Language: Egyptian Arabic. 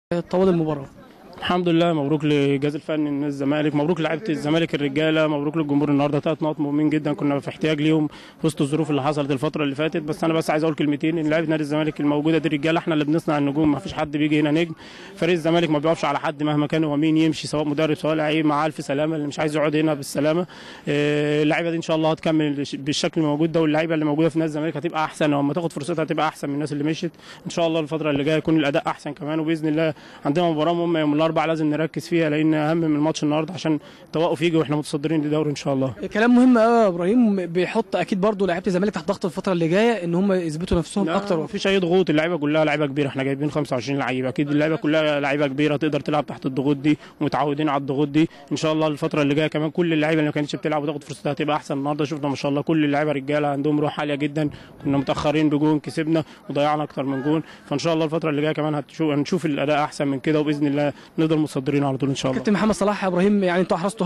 طوال المباراه الحمد لله مبروك للجهاز الفني النادي الزمالك مبروك لعيبه الزمالك الرجاله مبروك للجمهور النهارده ثلاث نقط مهمين جدا كنا في احتياج ليهم وسط الظروف اللي حصلت الفتره اللي فاتت بس انا بس عايز اقول كلمتين ان لعيبه نادي الزمالك الموجوده دي رجاله احنا اللي بنصنع النجوم ما فيش حد بيجي هنا نجم فريق الزمالك ما بيقفش على حد مهما كان هو مين يمشي سواء مدرب سواء لعيب مع الف سلامه اللي مش عايز يقعد هنا بالسلامه آه، اللعيبه دي ان شاء الله هتكمل بالشكل الموجود ده واللعيبه اللي موجوده في نادي الزمالك هتبقى احسن ولما تاخد فرصتها هتبقى احسن من الناس اللي مشيت ان شاء الله الفتره اللي جايه يكون الاداء احسن كمان وباذن الله عندنا مباراه مهمه يوم الاربعاء لازم نركز فيها لان اهم من الماتش النهارده عشان التوقف يجي واحنا متصدرين للدوري ان شاء الله كلام مهم قوي يا ابراهيم بيحط اكيد برضو لعيبه الزمالك تحت ضغط الفتره اللي جايه ان هم يثبتوا نفسهم لا اكتر مفيش اي ضغوط اللعيبه كلها لعيبه كبيره احنا جايبين 25 لعيبه اكيد اللعيبه كلها لعيبه كبيره تقدر تلعب تحت الضغوط دي ومتعودين على الضغوط دي ان شاء الله الفتره اللي جايه كمان كل اللعيبه اللي ما كانتش بتلعب وتاخد فرصتها هتبقى احسن النهارده شفنا ما شاء الله كل اللعيبه رجاله عندهم روح عاليه جدا كنا متاخرين بجون كسبنا وضيعنا اكتر من جون فان شاء الله الفتره اللي جايه كمان هتشوف هنشوف الاداء احسن من كده وباذن الله نقدر متصدرين على طول ان شاء الله كابتن محمد صلاح يا ابراهيم يعني انتوا احرزتوا